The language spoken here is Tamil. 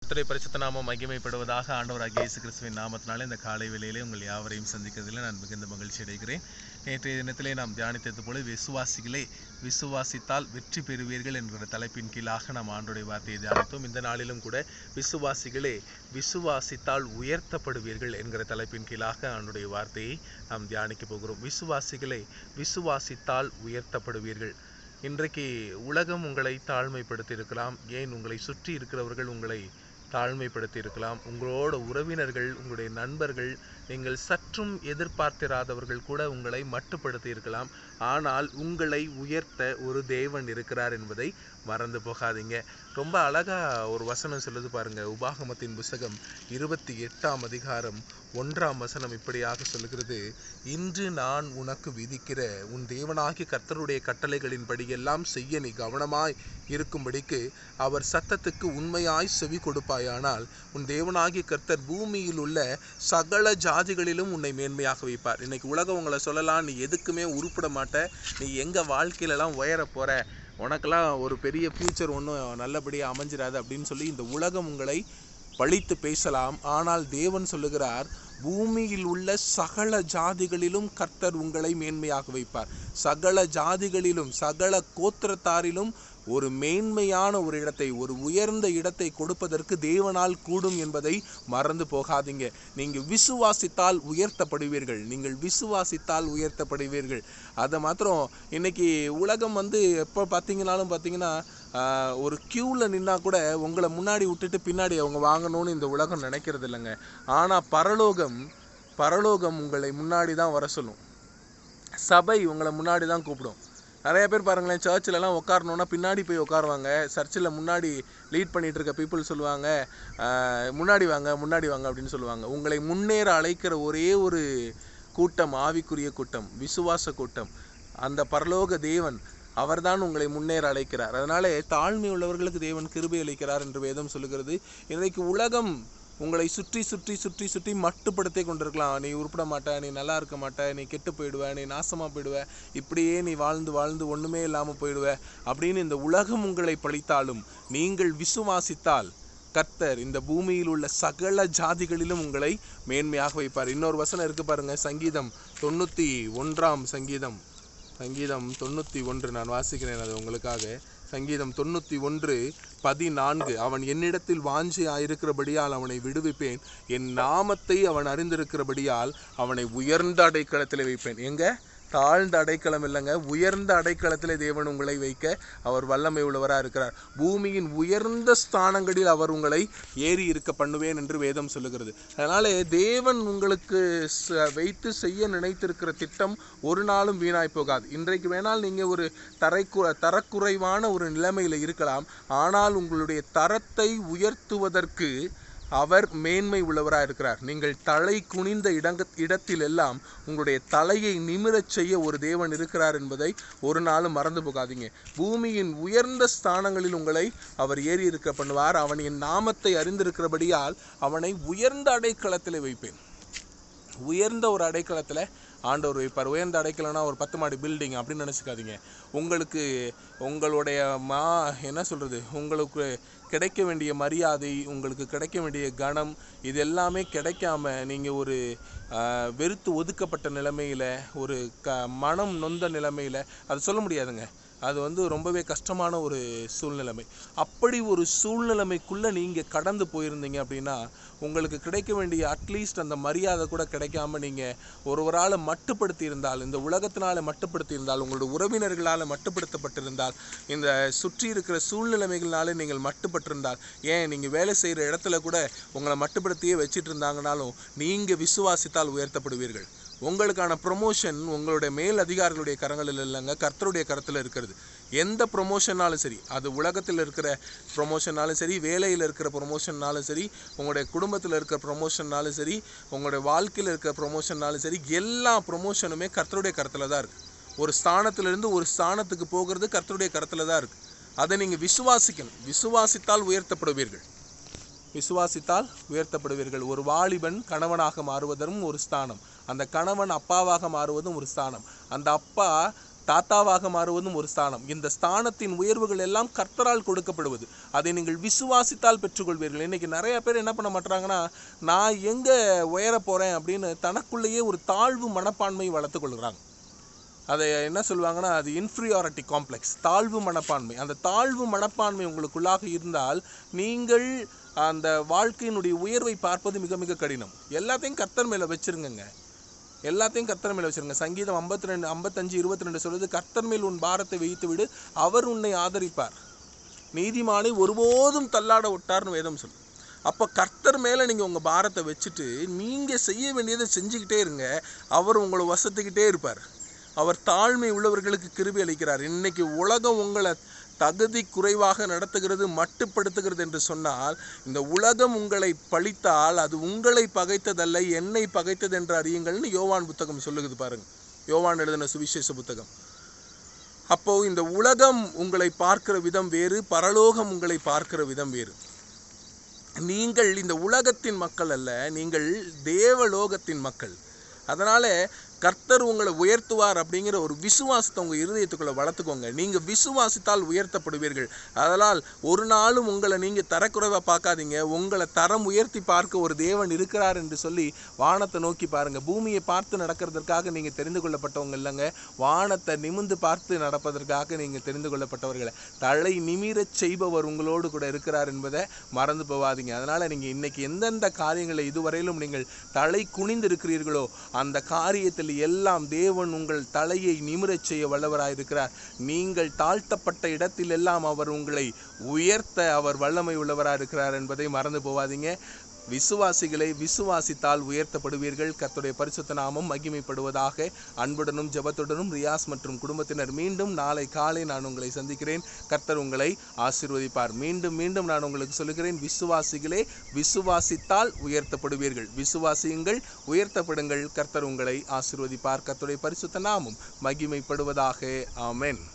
கர்த்தருடைய பரிசுத்த நாமம் மகிமைப்படுவதாக ஆண்டவராகிய இயேசு கிறிஸ்துவின் நாமத்தினாலே இந்த காலை வேளையிலே உங்கள் யாவரையும் சந்திக்கிறதில் நான் மிகுந்த மகிழ்ச்சி அடைகிறேன் நேற்றைய தினத்திலே நாம் தியானித்தது போல விசுவாசிகளே விசுவாசித்தால் வெற்றி பெறுவீர்கள் என்கிற தலைப்பின் கீழாக நாம் ஆண்டுடைய வார்த்தையை தியானித்தோம் இந்த நாளிலும் கூட விசுவாசிகளே விசுவாசித்தால் உயர்த்தப்படுவீர்கள் என்கிற தலைப்பின் கீழாக ஆண்டுடைய வார்த்தையை நாம் தியானிக்க போகிறோம் விசுவாசிகளே விசுவாசித்தால் உயர்த்தப்படுவீர்கள் இன்றைக்கு உலகம் உங்களை தாழ்மைப்படுத்தி இருக்கலாம் ஏன் உங்களை சுற்றி இருக்கிறவர்கள் உங்களை தாழ்மைப்படுத்தி இருக்கலாம் உங்களோட உறவினர்கள் உங்களுடைய நண்பர்கள் நீங்கள் சற்றும் எதிர்பார்த்திராதவர்கள் கூட உங்களை மட்டுப்படுத்தி இருக்கலாம் ஆனால் உங்களை உயர்த்த ஒரு தேவன் இருக்கிறார் என்பதை மறந்து போகாதீங்க ரொம்ப அழகா ஒரு வசனம் சொல்லுது பாருங்க உபாகமத்தின் புஸ்தகம் இருபத்தி எட்டாம் அதிகாரம் ஒன்றாம் வசனம் இப்படியாக சொல்லுகிறது இன்று நான் உனக்கு விதிக்கிற உன் தேவனாகிய கர்த்தருடைய கட்டளைகளின்படி எல்லாம் செய்ய நீ கவனமாய் இருக்கும்படிக்கு அவர் சத்தத்துக்கு உண்மையாய் செவி கொடுப்பாயானால் உன் தேவனாகிய கர்த்தர் பூமியில் உள்ள சகல ஜாதிகளிலும் உன்னை மேன்மையாக வைப்பார் இன்னைக்கு உலகம் உங்களை சொல்லலாம் நீ எதுக்குமே உருப்பட மாட்ட நீ எங்க வாழ்க்கையிலலாம் உயர போற உனக்கெல்லாம் ஒரு பெரிய ஃபியூச்சர் ஒன்றும் நல்லபடியாக அமைஞ்சிடாது அப்படின்னு சொல்லி இந்த உலகம் உங்களை பழித்து பேசலாம் ஆனால் தேவன் சொல்லுகிறார் பூமியில் உள்ள சகல ஜாதிகளிலும் கர்த்தர் உங்களை மேன்மையாக வைப்பார் சகல ஜாதிகளிலும் சகல கோத்திரத்தாரிலும் ஒரு மேன்மையான ஒரு இடத்தை ஒரு உயர்ந்த இடத்தை கொடுப்பதற்கு தேவனால் கூடும் என்பதை மறந்து போகாதீங்க நீங்க விசுவாசித்தால் உயர்த்தப்படுவீர்கள் நீங்கள் விசுவாசித்தால் உயர்த்தப்படுவீர்கள் அதை மாத்திரம் இன்னைக்கு உலகம் வந்து எப்போ பார்த்தீங்கனாலும் பார்த்தீங்கன்னா ஆஹ், ஒரு க்யூவில் நின்னா கூட உங்களை முன்னாடி விட்டுட்டு பின்னாடி அவங்க வாங்கணும்னு இந்த உலகம் நினைக்கிறது இல்லைங்க ஆனால் பரலோகம் பரலோகம் உங்களை முன்னாடி தான் வர சொல்லும் சபை உங்களை முன்னாடி தான் கூப்பிடும் நிறைய பேர் பாருங்களேன் சர்ச்சில் எல்லாம் உட்காரணுன்னா பின்னாடி போய் உட்காருவாங்க சர்ச்சில் முன்னாடி லீட் பண்ணிட்டு இருக்க பீப்புள் சொல்லுவாங்க ஆஹ், முன்னாடி வாங்க முன்னாடி வாங்க அப்படின்னு சொல்லுவாங்க உங்களை முன்னேற அழைக்கிற ஒரே ஒரு கூட்டம் ஆவிக்குரிய கூட்டம் விசுவாச கூட்டம் அந்த பரலோக தேவன் அவர்தான் உங்களை முன்னேற அழைக்கிறார் அதனாலே தாழ்மை உள்ளவர்களுக்கு தேவன் கிருபை அளிக்கிறார் என்று வேதம் சொல்லுகிறது இன்றைக்கு உலகம் உங்களை சுற்றி சுற்றி சுற்றி சுற்றி மட்டுப்படுத்தி கொண்டிருக்கலாம் நீ உருப்பட மாட்ட நீ நல்லா இருக்க மாட்ட நீ கெட்டு போயிடுவ நீ நாசமா போயிடுவ இப்படியே நீ வாழ்ந்து வாழ்ந்து ஒண்ணுமே இல்லாம போயிடுவ அப்படின்னு இந்த உலகம் உங்களை பழித்தாலும் நீங்கள் விசுவாசித்தால் கர்த்தர் இந்த பூமியில் உள்ள சகல ஜாதிகளிலும் உங்களை மேன்மையாக வைப்பார் இன்னொரு வசனம் இருக்கு பாருங்க சங்கீதம் தொண்ணூத்தி ஒன்றாம் சங்கீதம் சங்கீதம் தொண்ணூத்தி ஒன்று நான் வாசிக்கிறேன் அது உங்களுக்காக சங்கீதம் தொண்ணூத்தி ஒன்று பதினான்கு அவன் என்னிடத்தில் வாஞ்சியாயிருக்கிறபடியால் அவனை விடுவிப்பேன் என் நாமத்தை அவன் அறிந்திருக்கிறபடியால் அவனை உயர்ந்த அடைக்கலத்தில் வைப்பேன் எங்க தாழ்ந்த அடைக்கலம் இல்லைங்க உயர்ந்த அடைக்கலத்திலே தேவன் உங்களை வைக்க அவர் வல்லமை உள்ளவராக இருக்கிறார் பூமியின் உயர்ந்த ஸ்தானங்களில் அவர் உங்களை ஏறி இருக்க பண்ணுவேன் என்று வேதம் சொல்லுகிறது அதனாலே தேவன் உங்களுக்கு ச- வைத்து செய்ய நினைத்திருக்கிற திட்டம் ஒரு நாளும் வீணாய் போகாது இன்றைக்கு வேணால் நீங்க ஒரு தரைக்கு தரக்குறைவான ஒரு நிலைமையில இருக்கலாம் ஆனால் உங்களுடைய தரத்தை உயர்த்துவதற்கு அவர் மேன்மை உள்ளவராக இருக்கிறார் நீங்கள் தலை குனிந்த இடங்க இடத்தில் எல்லாம் உங்களுடைய தலையை நிமிரச் செய்ய ஒரு தேவன் இருக்கிறார் என்பதை ஒரு நாளும் மறந்து போகாதீங்க பூமியின் உயர்ந்த ஸ்தானங்களில் உங்களை அவர் ஏறி இருக்க பண்ணுவார் அவன் என் நாமத்தை அறிந்திருக்கிறபடியால் அவனை உயர்ந்த அடைக்கலத்திலே வைப்பேன் உயர்ந்த ஒரு அடைக்கலத்தில் ஆண்டவர் வைப்பார் உயர்ந்த அடைக்கலம்னா ஒரு பத்து மாடி பில்டிங் அப்படின்னு நினச்சிக்காதீங்க உங்களுக்கு உங்களுடைய மா என்ன சொல்கிறது உங்களுக்கு கிடைக்க வேண்டிய மரியாதை உங்களுக்கு கிடைக்க வேண்டிய கணம் இது எல்லாமே கிடைக்காம நீங்கள் ஒரு ஆஹ், வெறுத்து ஒதுக்கப்பட்ட நிலைமையில் ஒரு க மனம் நொந்த நிலைமையில் அது சொல்ல முடியாதுங்க அது வந்து ரொம்பவே கஷ்டமான ஒரு சூழ்நிலைமை அப்படி ஒரு சூழ்நிலைமைக்குள்ள நீங்க கடந்து போயிருந்தீங்க அப்படின்னா உங்களுக்கு கிடைக்க வேண்டிய அட்லீஸ்ட் அந்த மரியாதை கூட கிடைக்காம நீங்க ஒருவரால மட்டுப்படுத்தி இருந்தால் இந்த உலகத்தினால மட்டுப்படுத்தி இருந்தால் உங்களுடைய உறவினர்களால மட்டுப்படுத்தப்பட்டிருந்தால் இந்த சுற்றி இருக்கிற சூழ்நிலைமைகளால நீங்கள் மட்டுப்பட்டிருந்தால் ஏன் நீங்க வேலை செய்யற இடத்துல கூட உங்களை மட்டுப்படுத்தியே வச்சிட்டு இருந்தாங்கனாலும் நீங்க விசுவாசித்தால் உயர்த்தப்படுவீர்கள் உங்களுக்கான ப்ரொமோஷன் உங்களுடைய மேல் அதிகாரிகளுடைய கரங்களில் இல்லைங்க கர்த்தருடைய கரத்தில் இருக்கிறது எந்த ப்ரொமோஷன்னாலும் சரி அது உலகத்தில் இருக்கிற ப்ரொமோஷன்னாலும் சரி வேலையில் இருக்கிற ப்ரொமோஷன்னாலும் சரி உங்களுடைய குடும்பத்தில் இருக்கிற ப்ரொமோஷன்னாலும் சரி உங்களுடைய வாழ்க்கையில் இருக்கிற ப்ரொமோஷன்னாலும் சரி எல்லா ப்ரொமோஷனுமே கர்த்தருடைய கரத்தில் தான் இருக்குது ஒரு ஸ்தானத்திலிருந்து ஒரு ஸ்தானத்துக்கு போகிறது கர்த்தருடைய கரத்தில் தான் இருக்குது அதை நீங்கள் விசுவாசிக்கணும் விசுவாசித்தால் உயர்த்தப்படுவீர்கள் விசுவாசித்தால் உயர்த்தப்படுவீர்கள் ஒரு வாலிபன் கணவனாக மாறுவதும் ஒரு ஸ்தானம் அந்த கணவன் அப்பாவாக மாறுவதும் ஒரு ஸ்தானம் அந்த அப்பா தாத்தாவாக மாறுவதும் ஒரு ஸ்தானம் இந்த ஸ்தானத்தின் உயர்வுகள் எல்லாம் கர்த்தரால் கொடுக்கப்படுவது அதை நீங்கள் விசுவாசித்தால் பெற்றுக்கொள்வீர்கள் இன்னைக்கு நிறைய பேர் என்ன பண்ண மாட்டாங்கன்னா நான் எங்க உயர போறேன் அப்படின்னு தனக்குள்ளேயே ஒரு தாழ்வு மனப்பான்மையை வளர்த்து கொள்கிறாங்க அதை என்ன சொல்லுவாங்கன்னா அது இன்ஃபீரியாரிட்டி காம்ப்ளெக்ஸ் தாழ்வு மனப்பான்மை அந்த தாழ்வு மனப்பான்மை உங்களுக்குள்ளாக இருந்தால் நீங்கள் அந்த வாழ்க்கையினுடைய உயர்வை பார்ப்பது மிக மிக கடினம் எல்லாத்தையும் கர்த்தர் மேல வச்சிருங்கங்க எல்லாத்தையும் கர்த்தர் மேல வச்சிருங்க சங்கீதம் ஐம்பத்தி ரெண்டு ஐம்பத்தஞ்சு இருபத்தி ரெண்டு சொல்லுது கர்த்தர் மேல் உன் பாரத்தை வைத்து விடு அவர் உன்னை ஆதரிப்பார் நீதிமானை ஒருபோதும் தள்ளாட விட்டார்னு வேதம் சொல்லு அப்போ கர்த்தர் மேலே நீங்கள் உங்கள் பாரத்தை வச்சுட்டு நீங்கள் செய்ய வேண்டியதை செஞ்சுக்கிட்டே இருங்க அவர் உங்களை வசத்துக்கிட்டே இருப்பார் அவர் தாழ்மை உள்ளவர்களுக்கு கிருபி அளிக்கிறார் இன்னைக்கு உலகம் உங்களை தகுதி குறைவாக நடத்துகிறது மட்டுப்படுத்துகிறது என்று சொன்னால் இந்த உலகம் உங்களை பழித்தால் அது உங்களை பகைத்ததல்ல என்னை பகைத்தது என்று அறியுங்கள்னு யோவான் புத்தகம் சொல்லுகிறது பாருங்க யோவான் எழுதின சுவிசேஷ புத்தகம் அப்போ இந்த உலகம் உங்களை பார்க்கிற விதம் வேறு பரலோகம் உங்களை பார்க்கிற விதம் வேறு நீங்கள் இந்த உலகத்தின் மக்கள் அல்ல நீங்கள் தேவலோகத்தின் மக்கள் அதனால கர்த்தர் உங்களை உயர்த்துவார் அப்படிங்கிற ஒரு விசுவாசத்தை உங்க இருதயத்துக்குள்ள வளர்த்துக்கோங்க நீங்க விசுவாசித்தால் உயர்த்தப்படுவீர்கள் அதனால் ஒரு நாளும் உங்களை நீங்க தரக்குறைவா பார்க்காதீங்க உங்களை தரம் உயர்த்தி பார்க்க ஒரு தேவன் இருக்கிறார் என்று சொல்லி வானத்தை நோக்கி பாருங்க பூமியை பார்த்து நடக்கிறதற்காக நீங்க தெரிந்து கொள்ளப்பட்டவங்க இல்லைங்க வானத்தை நிமிந்து பார்த்து நடப்பதற்காக நீங்க தெரிந்து கொள்ளப்பட்டவர்களை தலை நிமிரச் செய்பவர் உங்களோடு கூட இருக்கிறார் என்பதை மறந்து போவாதீங்க அதனால நீங்க இன்னைக்கு எந்தெந்த காரியங்களை இதுவரையிலும் நீங்கள் தலை குனிந்து இருக்கிறீர்களோ அந்த காரியத்தில் எல்லாம் தேவன் உங்கள் தலையை நிமிரச் செய்ய வல்லவராயிருக்கிறார் நீங்கள் தாழ்த்தப்பட்ட இடத்தில் எல்லாம் அவர் உங்களை உயர்த்த அவர் வல்லமை உள்ளவராக இருக்கிறார் என்பதை மறந்து போவாதீங்க விசுவாசிகளை விசுவாசித்தால் உயர்த்தப்படுவீர்கள் கர்த்தருடைய பரிசுத்த நாமம் மகிமைப்படுவதாக அன்புடனும் ஜெபத்துடனும் ரியாஸ் மற்றும் குடும்பத்தினர் மீண்டும் நாளை காலை நான் உங்களை சந்திக்கிறேன் கர்த்தர் உங்களை ஆசீர்வதிப்பார் மீண்டும் மீண்டும் நான் உங்களுக்கு சொல்லுகிறேன் விசுவாசிகளே விசுவாசித்தால் உயர்த்தப்படுவீர்கள் விசுவாசியுங்கள் உயர்த்தப்படுங்கள் கர்த்தர் உங்களை ஆசீர்வதிப்பார் கர்த்தருடைய பரிசுத்த நாமம் மகிமைப்படுவதாக ஆமென்